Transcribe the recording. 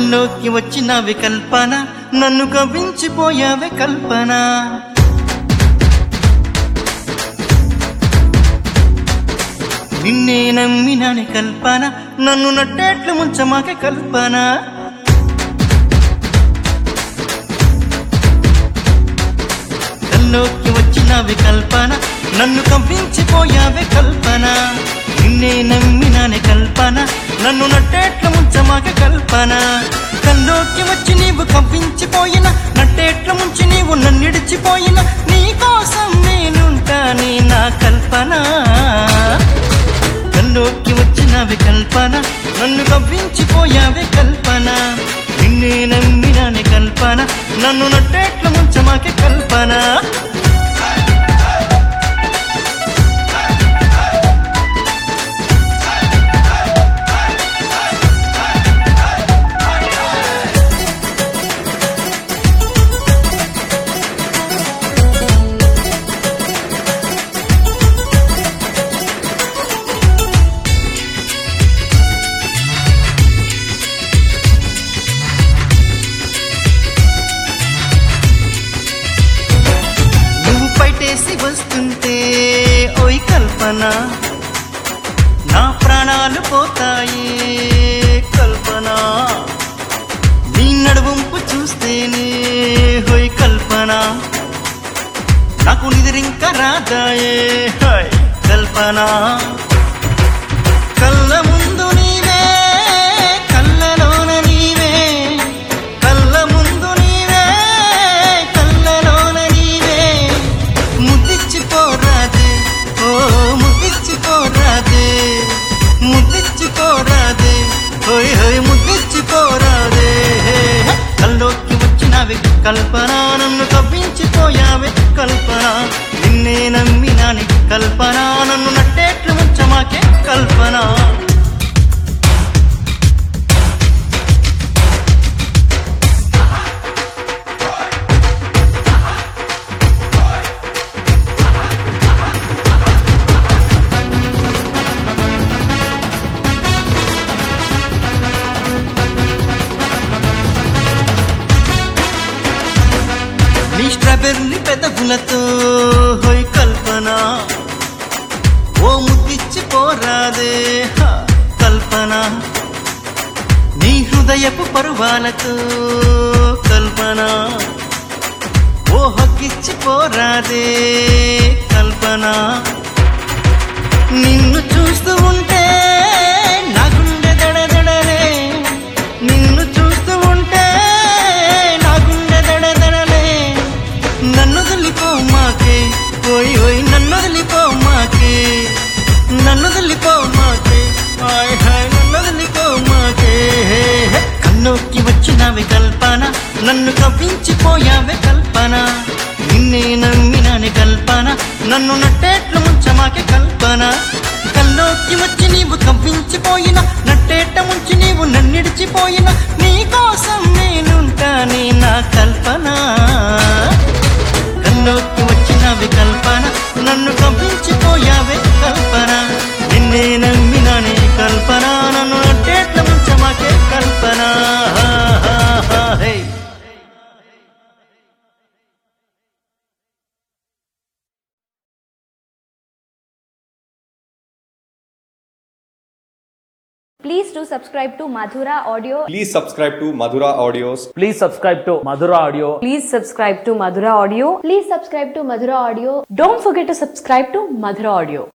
కల్లోకి వచ్చినవి కల్పన నన్ను కవ్వించిపోయావే కల్పన నిన్నే నమ్మినాని కల్పన నన్ను నట్టేట్లు ముంచమాకే కల్పన కల్లోకి వచ్చినవి కల్పన నన్ను కంపించిపోయావే కల్పన నిన్నే నమ్మినానే కల్పన నన్ను నట్టేట్ల ముంచమాక కల్పన కల్లోకి వచ్చి నీవు కంపించిపోయిన నట్టేట్ల ముంచి నీవు నన్నిడిచిపోయిన నీ కోసం నేనుంటాని నా కల్పన కల్లోకి వచ్చినవి కల్పన నన్ను కవ్వించిపోయావే కల్పన నిన్నే నమ్మినాని కల్పన నన్ను నట్టేట్ల ముంచమాకే కల్పన నువ్వు పైటేసి వస్తుంటే ఓయ్ కల్పన నా ప్రాణాలు పోతాయి కల్పన నీ నడువంపు చూస్తేనే హోయ్ కల్పన నాకు నిదిరింక రాదాయే హోయ్ కల్పన కళ్ళ ముందు నీవే కళ్ళలోన నీవే కళ్ళ ముందు నీవే కళ్ళలోన నీవే ముద్దిచ్చిపోరాదే ఓ ముద్దిచ్చిపోరాదే ముద్దిచ్చిపోరాదే హోయ్ హోయ్ ముద్దిచ్చిపోరాదే కల్లోకి వచ్చినవి కల్పన నన్ను కవ్వించిపోయావే కల్పన నిన్నే నమ్మినాని కల్పన నన్ను నట్టేట్లు ముంచమాకే కల్పన నీ స్ట్రాబెర్రీ పెదవులతో హోయ్ కల్పన ఓ ముద్దిచ్చి పోరాదే హ, కల్పన నీ హృదయపు పరువాలతో కల్పన ఓ హక్కిచ్చి పోరాదే కల్పన నిన్ను చూస్తూ ఉంటే నా గుండె దడదడలే నిన్ను చూస్తూ ఉంటే నా గుండె దడదడలే నన్ను వదిలిపో మాకే ఓయ్ ఓయ్ నన్ను వదిలిపో మాకే నన్ను వదిలిపో మాకే హాయ్ హాయ్ నన్ను వదిలిపో మాకే కన్నోకి వచ్చినవి కల్పన నన్ను కవ్వించిపోయావే కల్పన నిన్నే నమ్మినాని కల్పన నన్ను నట్టేట్లు ముంచమాకే కల్పన కల్లోకి వచ్చి నీవు కవ్వించిపోయిన నట్టేట ముంచి నీవు నన్నిడిచిపోయిన నీ కోసం నేనుంటాని నా కల్పన కల్లోకి వచ్చినవి కల్పన నన్ను కంపించిపోయావే కల్పన నిన్నే నమ్మినానే కల్పన నన్ను నట్టేట్ల ముంచమాకే కల్పన హే Please do subscribe to Madhura Audio. Please subscribe to Madhura Audios. Please subscribe to Madhura Audio. Please subscribe to Madhura Audio. Please subscribe to Madhura Audio. Don't forget to subscribe to Madhura Audio.